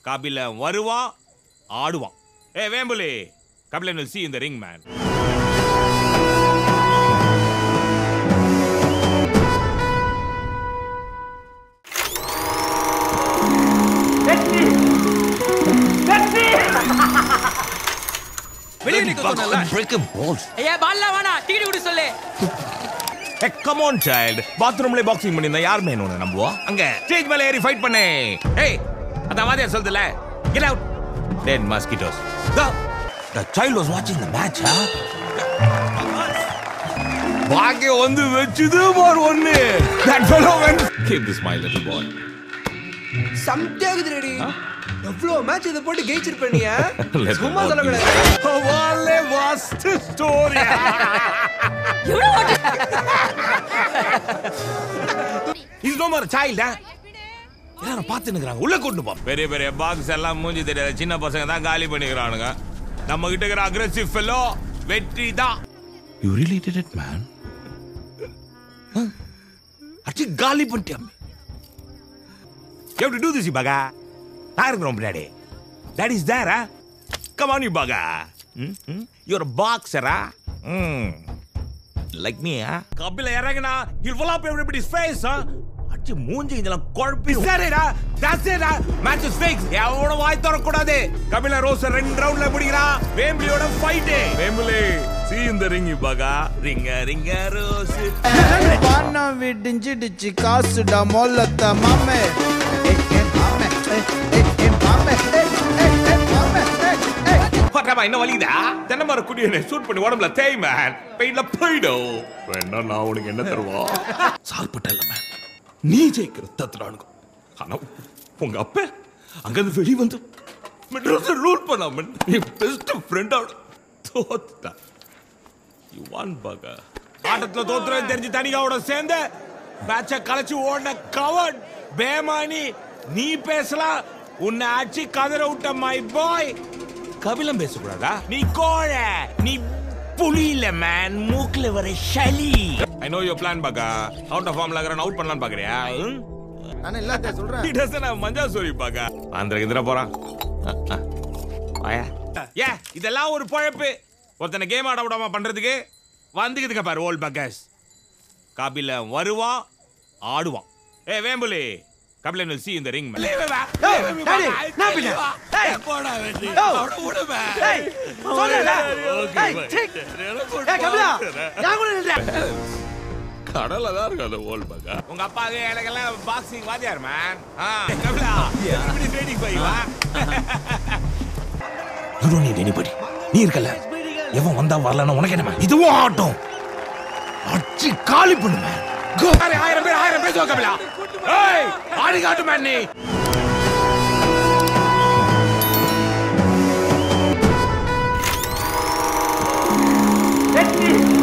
கபில வருவான் ஆடுவான் ஏ Vembuli Kabilan will see you in the ring man வெளியே நிக்க சொன்னல Breaking balls. ஐயா பால்ல வேணா டிக்கெட் குடி சொல்லு ஏ கம் ஆன் சைல்ட் பாத்ரூம்ல பாக்ஸிங் பண்ணிருந்தா யார் மேன் உன்னை நம்புவோம் அங்க ஸ்டேஜ் மேல ஏறி ஃபைட் பண்ணே ஏய் அந்த வாதியார் சொல்லுதுல get out dead mosquitoes The, the child was watching the match, huh? பாக்கியம் வந்து வெச்சுது பார் ஒண்ணு that fellow went keep this my little boy சம்தியாகுது ரெடி எவ்வளவு மேட்ச் இதை போட்டு ஜெயிச்சிருப்ப நீ ஆ? Let சும்மா the ball சொல்லக்கூடாது வாலே வாஸ்ட் ஸ்டோரி இது நோ மோர் சைல்ட் எல்லாரும் பார்த்து நிக்கிறாங்க உள்ள கொண்டு போ பெரிய பெரிய பாக்ஸ் எல்லாம் மூஞ்சி தெரியாத சின்ன பசங்க தான் காலி பண்ணிக்கிறானுங்க நம்ம கிட்ட இருக்கிற அக்ரெசிவ் ஃபெல்லோ வெற்றி தான் You really did it, man. அடிச்சு காலி பண்ணிட்டேன் எப்படி டூ திஸ் பகா நான் இருக்கிறோம் பின்னாடி that is there come on you பகா யூர் பாக்ஸரா லைக் மீ கபில இறங்கினா you follow up everybody's face அடிச்சு மூஞ்சி இதெல்லாம் குழப்பி சரிடா that's it match is fix எவனோட வாய் தர கூடாது கபில ரோஸ் ரெண்டு ரவுண்ட்ல முடிக்கிறான் வேம்பிலியோட fight Vembuli see in the ring பகா ரிங்க ரிங்க ரோஸ் பணம் விடிஞ்சிடுச்சு காசுடா மொல்லத்த மாமே ஏய், ஏய், மாமே. ஏய், ஏய், ஏய், மாமே. ஏய், ஏய், ஏய், மாமே. ஏய், ஏய். பட்டாமா என்ன வலிக்குதா தென்னை மர குடியனை சூட் பண்ணி உடம்புல தேய் மேன் பெயின்ல போயிடும் வேணா நான் உனக்கு என்ன தருவா சால்பட்டல மேன் நீ ஜெயிக்கிற தத்துறானுங்க ஆனா உங்க அப்ப அங்கிருந்து வெளி வந்து மெட்ராஸ் ரூல் பண்ணாம நீ பெஸ்ட் ஃப்ரெண்டோட தோத்துட்டா யூ வான் பகா ஆட்டத்துல தோத்துறேன்னு தெரிஞ்சு தனிகாவோட சேர்ந்து மேட்ச கலைச்சு ஓடின கவன் பேமானி நீ பேசலாம் உன்னை அடிச்சு கதற விட்ட மை பாய் கபிலம் பேசக்கூடாதா நீ கோழ நீ புலி இல்ல மேன் மூக்குல வர சளி ஐ நோ யுவர் பிளான் பாக்கா அவுட் ஆஃப் ஃபார்ம்ல இருக்கிற அவுட் பண்ணலாம்னு பாக்குறியா நானே எல்லாத்தையும் சொல்றேன் He doesn't have மஞ்சா சோரி பாக்கா ஆந்திர இந்திர போறான் ஆயா ஏ இதெல்லாம் ஒரு பழப்பு ஒருத்தனை கேம் ஆட விடாம பண்றதுக்கு வந்துக்குதுங்க பாரு ஓல் பக்கஸ் கபில வருவான் ஆடுவான் ஏ Vembuli Kabilan will see you in the ring man. டேய், டாடி, நான் பின்ன. டேய். போடா வெட்டி. யோ. அவனை விடுமே. டேய், சொல்லல. Okay, ஏய், bye. சீ. எனக்கு ஏய், கபிலா, நான் கூட நின்றேன். கடல்ல தான் இருக்கு அந்த ஓல் பக்கா உங்க அப்பாவுக்கு எனக்கெல்லாம் பாக்ஸிங் வாத்தியார் மேன் கபிலா எப்படி ட்ரைனிங் போய் வா You don't need anybody. நீ இருக்கல எவன் வந்தா வரலன்னா உனக்கு என்ன man? இதுவும் ஆட்டம் அடிச்சு காலி பண்ணு man. Go. ஆயிரம் ஆயிரம் பேர் ஆயிரம் பேசுவா கபிலா ஏய் ஆடி காட்டு மேன் நீ வெற்றி